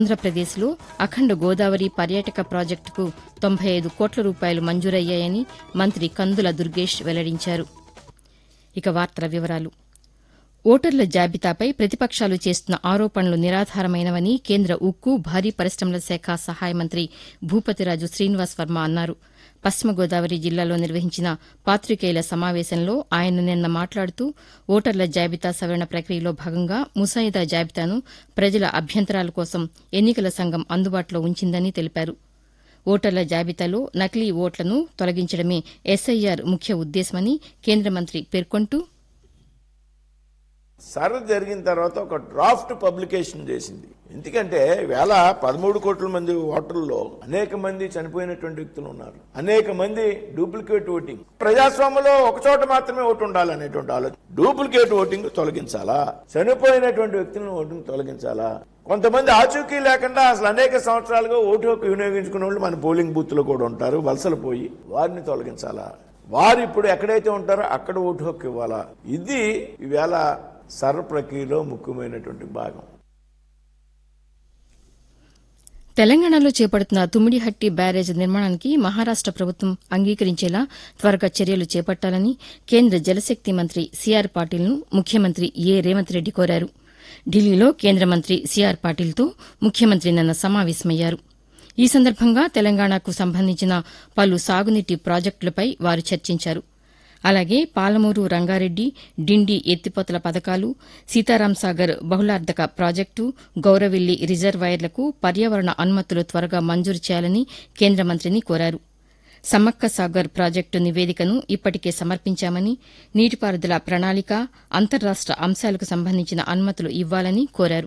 ఆంధ్రప్రదేశ్లో అఖండ గోదావరి పర్యాటక ప్రాజెక్టుకు తొంభై ఐదు కోట్ల రూపాయలు మంజూరయ్యాయని మంత్రి కందుల దుర్గేష్ వెల్లడించారు ఇక వార్తల వివరాలు ఓటర్ల జాబితాపై ప్రతిపక్షాలు చేస్తున్న ఆరోపణలు నిరాధారమైనవని కేంద్ర ఉక్కు భారీ పరిశ్రమల శాఖ సహాయ మంత్రి భూపతిరాజు శ్రీనివాస్ వర్మ అన్నారు పశ్చిమ గోదావరి జిల్లాలో నిర్వహించిన పాతికేయుల సమావేశంలో ఆయన నిన్న మాట్లాడుతూ ఓటర్ల జాబితా సవరణ ప్రక్రియలో భాగంగా ముసాయిదా జాబితాను ప్రజల అభ్యంతరాల కోసం ఎన్నికల సంఘం అందుబాటులో ఉంచిందని తెలిపారు ఓటర్ల జాబితాలో నకిలీ ఓట్లను తొలగించడమే ఎస్ఐఆర్ ముఖ్య ఉద్దేశమని కేంద్ర మంత్రి పేర్కొంటూ సర్వ జరిగిన తర్వాత ఒక డ్రాఫ్ట్ పబ్లికేషన్ చేసింది ఎందుకంటే వేళ పదమూడు కోట్ల మంది ఓటర్లలో అనేక మంది చనిపోయినటువంటి వ్యక్తులు ఉన్నారు అనేక మంది డూప్లికేట్ ఓటింగ్ ప్రజాస్వామ్యంలో ఒక చోట మాత్రమే ఓటు ఉండాలి అనేటువంటి ఆలోచన డూప్లికేట్ ఓటింగ్ తొలగించాలా చనిపోయినటువంటి వ్యక్తులను ఓటింగ్ తొలగించాలా కొంతమంది ఆచూకీ లేకుండా అసలు అనేక సంవత్సరాలుగా ఓటు హక్కు వినియోగించుకునే వాళ్ళు మన పోలింగ్ బూత్ లో కూడా ఉంటారు వలసలు పోయి వారిని తొలగించాలా వారు ఇప్పుడు ఎక్కడైతే ఉంటారో అక్కడ ఓటు హక్కు ఇవ్వాలా ఇది ఈవేళ సర్వ ప్రక్రియలో ముఖ్యమైనటువంటి భాగం తెలంగాణలో చేపడుతున్న తుమ్మిడిహట్టి బ్యారేజ్ నిర్మాణానికి మహారాష్ట ప్రభుత్వం అంగీకరించేలా త్వరగా చర్యలు చేపట్టాలని కేంద్ర జలశక్తి మంత్రి సిఆర్ పాటిల్ను ముఖ్యమంత్రి ఏ రేవంత్ రెడ్డి కోరారు ఢిల్లీలో కేంద్ర మంత్రి సిఆర్ పాటిల్తో ముఖ్యమంత్రి నిన్న సమావేశమయ్యారు ఈ సందర్భంగా తెలంగాణకు సంబంధించిన పలు సాగునీటి ప్రాజెక్టులపై వారు చర్చించారు అలాగే పాలమూరు రంగారెడ్డి డిండి ఎత్తిపోతల పథకాలు సీతారాం సాగర్ బహుళార్ధక ప్రాజెక్టు గౌరవిల్లి రిజర్వాయర్లకు పర్యావరణ అనుమతులు త్వరగా మంజూరు చేయాలని కేంద్ర మంత్రిని కోరారు సమ్మక్క సాగర్ ప్రాజెక్టు నివేదికను ఇప్పటికే సమర్పించామని నీటిపారుదల ప్రణాళిక అంతర్రాష్ట అంశాలకు సంబంధించిన అనుమతులు ఇవ్వాలని కోరారు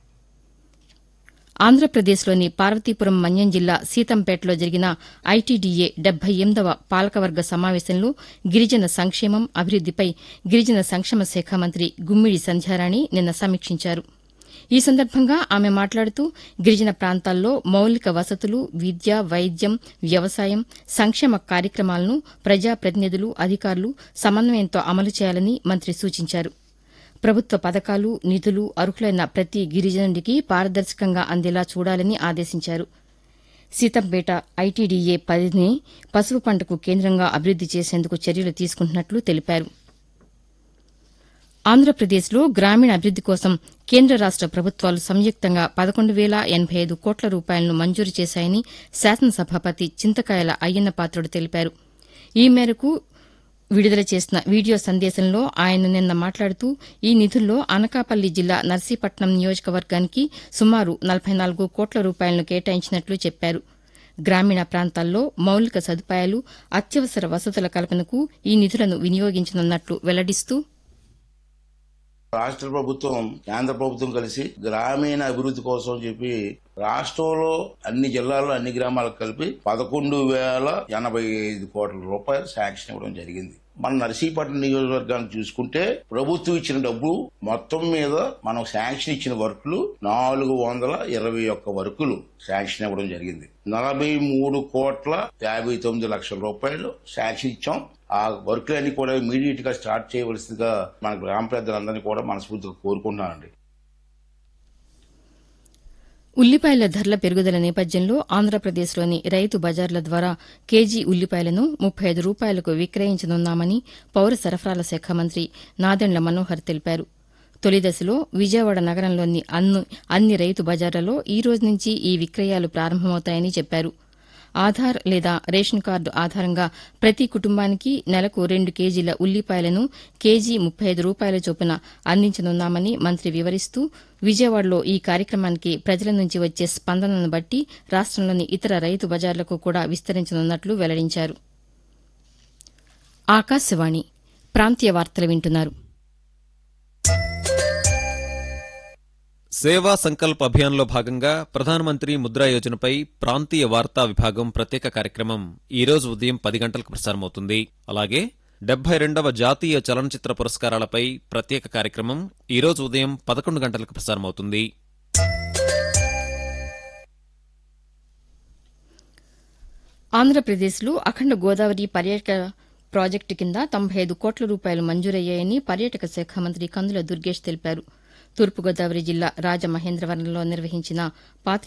ఆంధ్రప్రదేశ్లోని పార్వతీపురం మన్యం జిల్లా సీతంపేటలో జరిగిన ఐటీడీఏ డెబ్బై ఎనిమిదవ పాలకవర్గ సమావేశంలో గిరిజన సంక్షేమం అభివృద్దిపై గిరిజన సంక్షేమ శాఖ మంత్రి గుమ్మిడి సంధ్యారాణి నిన్న సమీక్షించారు ఈ సందర్భంగా ఆమె మాట్లాడుతూ గిరిజన ప్రాంతాల్లో మౌలిక వసతులు విద్య వైద్యం వ్యవసాయం సంక్షేమ కార్యక్రమాలను ప్రజాప్రతినిధులు అధికారులు సమన్వయంతో అమలు చేయాలని మంత్రి సూచించారు ప్రభుత్వ పథకాలు నిధులు అర్హులైన ప్రతి గిరిజనుడికి పారదర్శకంగా అందేలా చూడాలని ఆదేశించారు సీతంపేట ఐటీడీఏ పరిధిని పసుపు పంటకు కేంద్రంగా అభివృద్ది చేసేందుకు చర్యలు తీసుకుంటున్నట్లు తెలిపారు ఆంధ్రప్రదేశ్లో గ్రామీణ అభివృద్ది కోసం కేంద్ర రాష్ట ప్రభుత్వాలు సంయుక్తంగా పదకొండు వేల ఎనబై ఐదు కోట్ల రూపాయలను మంజూరు చేశాయని శాసనసభాపతి చింతకాయల అయ్యన్న పాత్రుడు తెలిపారు ఈ మేరకు విడుదల చేసిన వీడియో సందేశంలో ఆయన నిన్న మాట్లాడుతూ ఈ నిధుల్లో అనకాపల్లి జిల్లా నర్సీపట్నం నియోజకవర్గానికి సుమారు నలభై నాలుగు కోట్ల రూపాయలను కేటాయించినట్లు చెప్పారు గ్రామీణ ప్రాంతాల్లో మౌలిక సదుపాయాలు అత్యవసర వసతుల కల్పనకు ఈ నిధులను వినియోగించనున్నట్లు వెల్లడిస్తూ రాష్ట్ర ప్రభుత్వం కేంద్ర ప్రభుత్వం కలిసి గ్రామీణ అభివృద్ధి కోసం చెప్పి రాష్ట్రంలో అన్ని జిల్లాల్లో అన్ని గ్రామాలకు కలిపి పదకొండు వేల ఎనభై ఐదు కోట్ల రూపాయలు శాంక్షన్ ఇవ్వడం జరిగింది మన నర్సీపట్నం నియోజకవర్గాన్ని చూసుకుంటే ప్రభుత్వం ఇచ్చిన డబ్బు మొత్తం మీద మనం శాంక్షన్ ఇచ్చిన వర్కులు నాలుగు వందల ఇరవై ఒక్క వర్కులు శాంక్షన్ ఇవ్వడం జరిగింది నలభై మూడు కోట్ల యాభై తొమ్మిది లక్షల రూపాయలు శాంక్షన్ ఇచ్చాం ఆ వర్కులన్నీ కూడా ఇమీడియట్ గా స్టార్ట్ చేయవలసిందిగా మన గ్రామ పెద్దలందరినీ కూడా మనస్ఫూర్తిగా కోరుకుంటున్నానండి ఉల్లిపాయల ధరల పెరుగుదల నేపథ్యంలో ఆంధ్రప్రదేశ్లోని రైతు బజార్ల ద్వారా కేజీ ఉల్లిపాయలను ముప్పై ఐదు రూపాయలకు విక్రయించనున్నామని పౌర సరఫరాల శాఖ మంత్రి నాదెండ్ల మనోహర్ తెలిపారు తొలి దశలో విజయవాడ నగరంలోని అన్ని అన్ని రైతు బజార్లలో ఈ రోజు నుంచి ఈ విక్రయాలు ప్రారంభమవుతాయని చెప్పారు ఆధార్ లేదా రేషన్ కార్డు ఆధారంగా ప్రతి కుటుంబానికి నెలకు రెండు కేజీల ఉల్లిపాయలను కేజీ ముప్పై ఐదు రూపాయల చొప్పున అందించనున్నామని మంత్రి వివరిస్తూ విజయవాడలో ఈ కార్యక్రమానికి ప్రజల నుంచి వచ్చే స్పందనను బట్టి రాష్టంలోని ఇతర రైతు బజార్లకు కూడా విస్తరించనున్నట్లు వెల్లడించారు ఆకాశవాణి ప్రాంతీయ వార్తలు వింటున్నారు సేవా సంకల్ప్ అభియాన్లో భాగంగా ప్రధానమంత్రి ముద్రా యోజనపై ప్రాంతీయ వార్తా విభాగం ప్రత్యేక కార్యక్రమం ఈ రోజు ఉదయం పది గంటలకు ప్రసారమవుతుంది అలాగే డెబ్బై రెండవ జాతీయ చలనచిత్ర పురస్కారాలపై ప్రత్యేక కార్యక్రమం ఈ రోజు ఉదయం పదకొండు గంటలకు ప్రసారమవుతుంది ఆంధ్రప్రదేశ్లో అఖండ గోదావరి పర్యాటక ప్రాజెక్టు కింద తొంభై ఐదు కోట్ల రూపాయలు మంజూరయ్యాయని పర్యాటక శాఖ మంత్రి కందుల దుర్గేష్ తెలిపారు తూర్పుగోదావరి జిల్లా రాజమహేంద్రవరంలో నిర్వహించిన పాతి